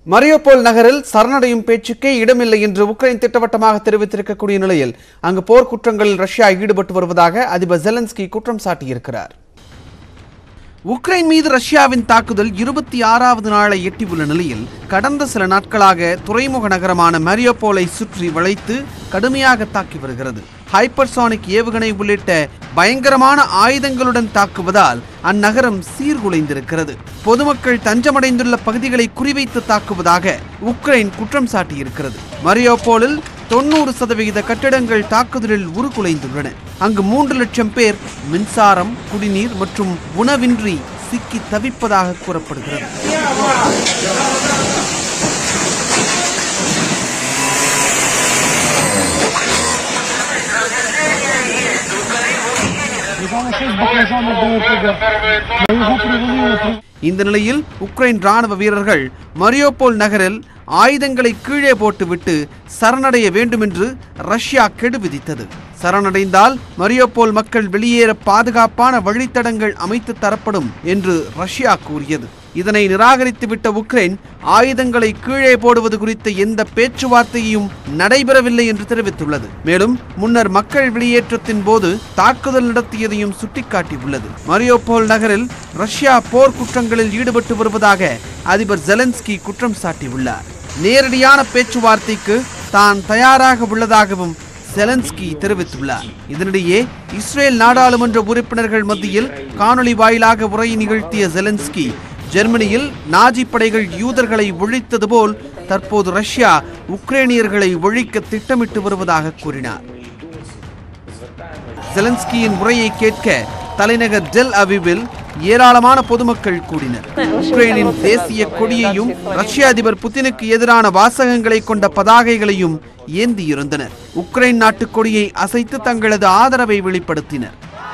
Mariupol நகரில் சரணடையும் பேச்சுக்கே இடமில்லை என்று உக்ரைன் திட்டவட்டமாக தெரிவித்திருக்கக்கூடிய நிலையில் அங்கு போர்க்குற்றங்களில் ரஷ்யா ஈடுபட்டு வருவதாக அதிபர் ஜெலன்ஸ்கி குற்றம் சாட்டியிருக்கிறார் உக்ரைன் மீது ரஷ்யாவின் தாக்குதல் இருபத்தி ஆறாவது நாளை எட்டியுள்ள நிலையில் கடந்த சில நாட்களாக துறைமுக நகரமான மரியோபோலை சுற்றி வளைத்து கடுமையாக தாக்கி வருகிறது ஹைப்பர்சானிக் ஏவுகணை உள்ளிட்ட பயங்கரமான ஆயுதங்களுடன் தாக்குவதால் அந்நகரம் சீர்குலைந்திருக்கிறது பொதுமக்கள் தஞ்சமடைந்துள்ள பகுதிகளை குறிவைத்து தாக்குவதாக உக்ரைன் குற்றம் சாட்டியிருக்கிறது மரியோபோலில் தொண்ணூறு சதவிகித கட்டிடங்கள் தாக்குதலில் உருக்குலைந்துள்ளன அங்கு மூன்று லட்சம் பேர் மின்சாரம் குடிநீர் மற்றும் உணவின்றி சிக்கி தவிப்பதாக கூறப்படுகிறது Там щось баклажани були туди. Ми його привели. இந்த நிலையில் உக்ரைன் ராணுவ வீரர்கள் மரியோபோல் நகரில் ஆயுதங்களை கீழே போட்டுவிட்டு சரணடைய வேண்டுமென்று ரஷ்யா கெடு விதித்தது சரணடைந்தால் மரியோபோல் மக்கள் வெளியேற பாதுகாப்பான வழித்தடங்கள் அமைத்து தரப்படும் என்று ரஷ்யா கூறியது இதனை நிராகரித்துவிட்ட உக்ரைன் ஆயுதங்களை கீழே போடுவது குறித்த எந்த பேச்சுவார்த்தையும் நடைபெறவில்லை என்று தெரிவித்துள்ளது மேலும் முன்னர் மக்கள் வெளியேற்றத்தின் போது தாக்குதல் நடத்தியதையும் சுட்டிக்காட்டியுள்ளது மரியோபோல் நகரில் ரஷ்யா போர் குற்றங்களில் ஈடுபட்டு வருவதாக அதிபர் ஜெலன்ஸ்கி குற்றம் சாட்டியுள்ளார் நேரடியான பேச்சுவார்த்தைக்கு தான் தயாராக உள்ளதாகவும் செலன்ஸ்கி தெரிவித்துள்ளார் இதனிடையே இஸ்ரேல் நாடாளுமன்ற உறுப்பினர்கள் மத்தியில் காணொளி வாயிலாக உரை நிகழ்த்திய செலன்ஸ்கி ஜெர்மனியில் நாஜி படைகள் யூதர்களை ஒழித்தது போல் தற்போது ரஷ்யா உக்ரைனியர்களை ஒழிக்க திட்டமிட்டு வருவதாக கூறினார் செலன்ஸ்கியின் உரையை கேட்க தலைநகர் டெல் அவிவில் ஏராளமான பொதுமக்கள் கூடினர் உக்ரைனின் தேசிய கொடியையும் ரஷ்ய அதிபர் புதினுக்கு எதிரான வாசகங்களை கொண்ட பதாகைகளையும் ஏந்தியிருந்தனர் உக்ரைன் நாட்டுக் கொடியை அசைத்து தங்களது ஆதரவை வெளிப்படுத்தினர்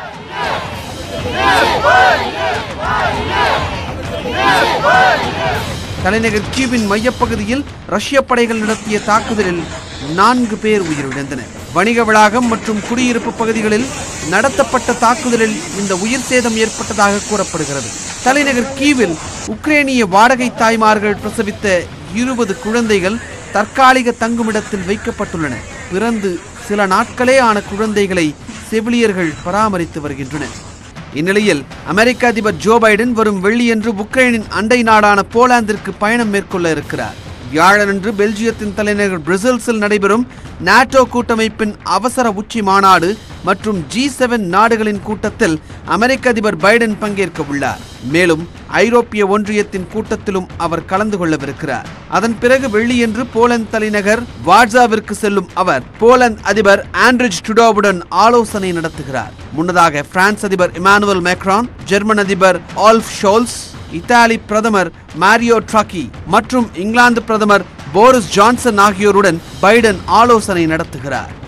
தலைநகர் கீவின் மையப்பகுதியில் ரஷ்ய படைகள் நடத்திய தாக்குதலில் நான்கு பேர் உயிரிழந்தனர் வணிக வளாகம் மற்றும் குடியிருப்பு பகுதிகளில் நடத்தப்பட்ட தாக்குதலில் இந்த உயிர் சேதம் ஏற்பட்டதாக கூறப்படுகிறது தலைநகர் கீவில் உக்ரேனிய வாடகை தாய்மார்கள் பிரசவித்த இருபது குழந்தைகள் தற்காலிக தங்குமிடத்தில் வைக்கப்பட்டுள்ளன பிறந்து சில நாட்களே ஆன குழந்தைகளை செவிலியர்கள் பராமரித்து வருகின்றனர் இந்நிலையில் அமெரிக்க அதிபர் ஜோ பைடன் வரும் வெள்ளியன்று உக்ரைனின் அண்டை நாடான போலாந்திற்கு பயணம் மேற்கொள்ள இருக்கிறார் வியாழனன்று பெல்ஜியத்தின் தலைநகர் பிரசல்ஸில் நடைபெறும் நாட்டோ கூட்டமைப்பின் அவசர உச்சி மாநாடு மற்றும் ஜி செவன் நாடுகளின் கூட்டத்தில் அமெரிக்க அதிபர் பைடன் பங்கேற்க உள்ளார் மேலும் ஐரோப்பிய ஒன்றியத்தின் கூட்டத்திலும் அவர் கலந்து கொள்ளவிருக்கிறார் அதன் பிறகு வெள்ளியன்று போலந்து தலைநகர் வாட்ஸாவிற்கு செல்லும் அவர் போலந்து அதிபர் ஆண்ட்ரிஜ் டுடோவுடன் ஆலோசனை நடத்துகிறார் முன்னதாக பிரான்ஸ் அதிபர் இமானுவல் மேக்ரான் ஜெர்மன் அதிபர் ஆல்ஃப் ஷோல்ஸ் இத்தாலி பிரதமர் மாரியோ ட்ராக்கி மற்றும் இங்கிலாந்து பிரதமர் போரிஸ் ஜான்சன் ஆகியோருடன் பைடன் ஆலோசனை நடத்துகிறார்